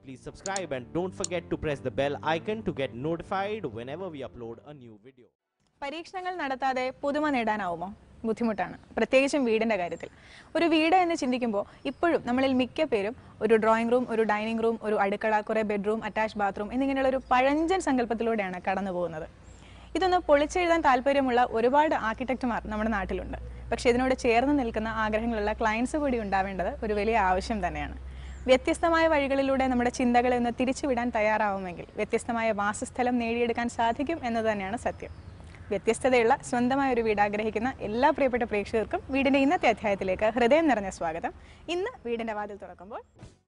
Please subscribe and don't forget to press the bell icon to get notified whenever we upload a new video. പരീക്ഷണങ്ങൾ നടത്താതെ പുതുമ നേടാനാവുമോ ബുദ്ധിമുട്ടാണ് പ്രത്യേകിച്ചും വീടിൻ്റെ കാര്യത്തിൽ ഒരു വീട് എന്ന് ചിന്തിക്കുമ്പോൾ ഇപ്പോഴും നമ്മളിൽ മിക്ക പേരും ഒരു ഡ്രോയിങ് റൂം ഒരു ഡൈനിങ് റൂം ഒരു അടുക്കള കുറേ ബെഡ്റൂം അറ്റാച്ച് ബാത്റൂം എന്നിങ്ങനെയുള്ള ഒരു പഴഞ്ചൻ സങ്കല്പത്തിലൂടെയാണ് കടന്നു പോകുന്നത് ഇതൊന്ന് പൊളിച്ചെഴുതാൻ താല്പര്യമുള്ള ഒരുപാട് ആർക്കിടെക്റ്റുമാർ നമ്മുടെ നാട്ടിലുണ്ട് പക്ഷേ ഇതിനോട് ചേർന്ന് നിൽക്കുന്ന ആഗ്രഹങ്ങളുള്ള ക്ലയൻസ് കൂടി ഉണ്ടാവേണ്ടത് ഒരു വലിയ ആവശ്യം തന്നെയാണ് വ്യത്യസ്തമായ വഴികളിലൂടെ നമ്മുടെ ചിന്തകളെ ഒന്ന് തിരിച്ചുവിടാൻ തയ്യാറാവുമെങ്കിൽ വ്യത്യസ്തമായ വാസസ്ഥലം നേടിയെടുക്കാൻ സാധിക്കും എന്നത് തന്നെയാണ് സത്യം വ്യത്യസ്തതയുള്ള സ്വന്തമായ ഒരു വീട് ആഗ്രഹിക്കുന്ന എല്ലാ പ്രിയപ്പെട്ട പ്രേക്ഷകർക്കും വീടിൻ്റെ ഇന്നത്തെ അധ്യായത്തിലേക്ക് ഹൃദയം നിറഞ്ഞ സ്വാഗതം ഇന്ന് വീടിൻ്റെ വാതിൽ തുറക്കുമ്പോൾ